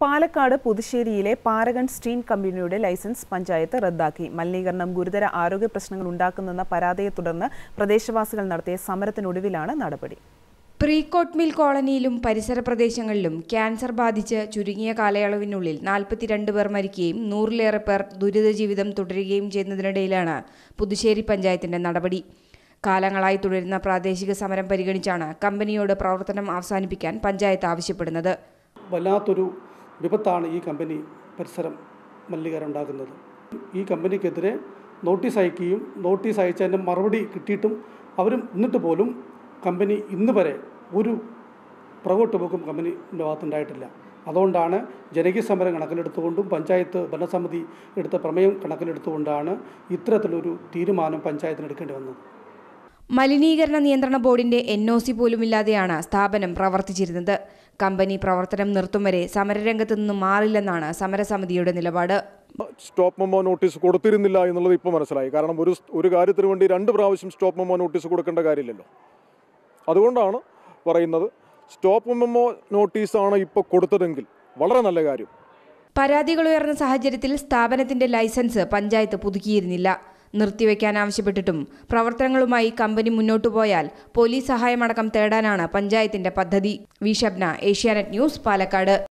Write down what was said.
പാലക്കാട് പുതുശ്ശേരിയിലെ Paragon steel കമ്പനിയുടെ licence panchayat റദ്ദാക്കി മലിനീകരണം ഗുരുതര ആരോഗ്യ പ്രശ്നങ്ങൾ ഉണ്ടാക്കുന്നെന്ന പരാതിയെ തുടർന്ന് പ്രദേശവാസികൾ നടത്തിയ സമരത്തിനൊടുവിലാണ് നടപടി പ്രീകോട്ട് മിൽ കോളനിയിലും പരിസര പ്രദേശങ്ങളിലും ക്യാൻസർ ബാധിച്ച് ചുരുങ്ങിയ കാലയളവിനുള്ളിൽ നാൽപ്പത്തിരണ്ട് പേർ മരിക്കുകയും നൂറിലേറെ പേർ ദുരിത ജീവിതം തുടരുകയും ചെയ്യുന്നതിനിടയിലാണ് പുതുശ്ശേരി പഞ്ചായത്തിന്റെ നടപടി കാലങ്ങളായി തുടരുന്ന പ്രാദേശിക സമരം പരിഗണിച്ചാണ് കമ്പനിയോട് പ്രവർത്തനം അവസാനിപ്പിക്കാൻ പഞ്ചായത്ത് ആവശ്യപ്പെടുന്നത് വല്ലാത്തൊരു വിപത്താണ് ഈ കമ്പനി പരിസരം മലിനീകരണം ഉണ്ടാക്കുന്നത് ഈ കമ്പനിക്കെതിരെ നോട്ടീസ് അയക്കുകയും നോട്ടീസ് അയച്ചതിൻ്റെ മറുപടി കിട്ടിയിട്ടും അവരും എന്നിട്ട് പോലും കമ്പനി ഇന്ന് വരെ ഒരു പുറകോട്ട് പോക്കും കമ്പനിൻ്റെ ഭാഗത്തുണ്ടായിട്ടില്ല അതുകൊണ്ടാണ് ജനകീയ സമരം കണക്കിലെടുത്തുകൊണ്ടും പഞ്ചായത്ത് ഭരണസമിതി എടുത്ത പ്രമേയം കണക്കിലെടുത്തുകൊണ്ടാണ് ഇത്തരത്തിലൊരു തീരുമാനം പഞ്ചായത്തിന് എടുക്കേണ്ടി വന്നത് മലിനീകരണ നിയന്ത്രണ ബോർഡിന്റെ എൻ ഒ സി പോലുമില്ലാതെയാണ് സ്ഥാപനം പ്രവർത്തിച്ചിരുന്നത് കമ്പനി പ്രവർത്തനം നിർത്തും വരെ സമരരംഗത്ത് നിന്നും മാറില്ലെന്നാണ് സമരസമിതിയുടെ നിലപാട് സ്റ്റോപ്പ് മെമ്മോ നോട്ടീസ് കൊടുത്തിരുന്നില്ല എന്നുള്ളത് ഇപ്പോൾ മനസ്സിലായി കാരണം ഒരു ഒരു കാര്യത്തിന് വേണ്ടി രണ്ട് പ്രാവശ്യം സ്റ്റോപ്പ് മെമ്മോ നോട്ടീസ് കൊടുക്കേണ്ട കാര്യമില്ലല്ലോ അതുകൊണ്ടാണ് പറയുന്നത് സ്റ്റോപ്പ് മെമ്മോ നോട്ടീസാണ് ഇപ്പോൾ കൊടുത്തതെങ്കിൽ വളരെ നല്ല കാര്യം പരാതികൾ ഉയർന്ന സാഹചര്യത്തിൽ സ്ഥാപനത്തിന്റെ ലൈസൻസ് പഞ്ചായത്ത് പുതുക്കിയിരുന്നില്ല നിർത്തിവെക്കാൻ ആവശ്യപ്പെട്ടിട്ടും പ്രവർത്തനങ്ങളുമായി കമ്പനി മുന്നോട്ടു പോയാൽ പോലീസ് സഹായമടക്കം തേടാനാണ് പഞ്ചായത്തിന്റെ പദ്ധതി V Shabna Asianet news Palakkad